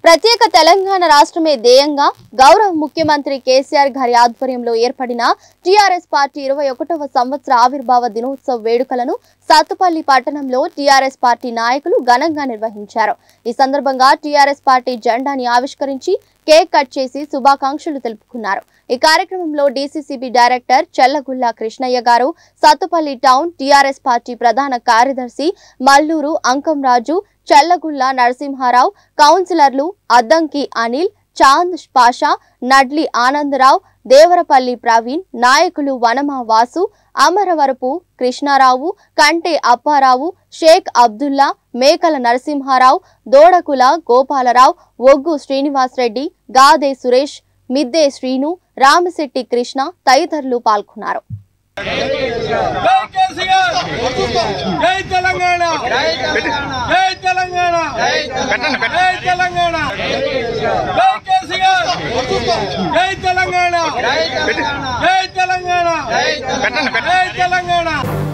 ప్రత్యేక తెలంగాణ రాష్ట్రమే ధ్యేయంగా గౌరవ ముఖ్యమంత్రి కేసీఆర్ గారి ఆధ్వర్యంలో ఏర్పడిన టీఆర్ఎస్ పార్టీ ఇరవై ఒకటవ సంవత్సర ఆవిర్భావ దినోత్సవ వేడుకలను సత్తుపల్లి పట్టణంలో టీఆర్ఎస్ పార్టీ నాయకులు ఘనంగా నిర్వహించారు ఈ సందర్భంగా టీఆర్ఎస్ పార్టీ జెండాని ఆవిష్కరించి కేక్ కట్ చేసి శుభాకాంక్షలు తెలుపుకున్నారు ఈ కార్యక్రమంలో డీసీసీబీ డైరెక్టర్ చెల్లగుల్లా కృష్ణయ్య గారు సత్తుపల్లి టౌన్ టీఆర్ఎస్ పార్టీ ప్రధాన కార్యదర్శి మల్లూరు అంకంరాజు చెల్లగుల్ల నరసింహారావు కౌన్సిలర్లు అద్దంకి అనిల్ చాంద్ పాషా నడ్లి ఆనందరావు దేవరపల్లి ప్రవీణ్ నాయకులు వనమ వాసు అమరవరపు కృష్ణారావు కంటే అప్పారావు షేక్ అబ్దుల్లా మేకల నరసింహారావు దోడకుల గోపాలరావు ఒగ్గు శ్రీనివాసరెడ్డి గాదే సురేష్ మిద్దే శ్రీను రామశెట్టి కృష్ణ తదితరులు పాల్గొన్నారు జై కేసీఆర్ జై తెలంగాణ జై తెలంగాణ జై తెలంగాణ జై కేసీఆర్ జై తెలంగాణ జై తెలంగాణ జై తెలంగాణ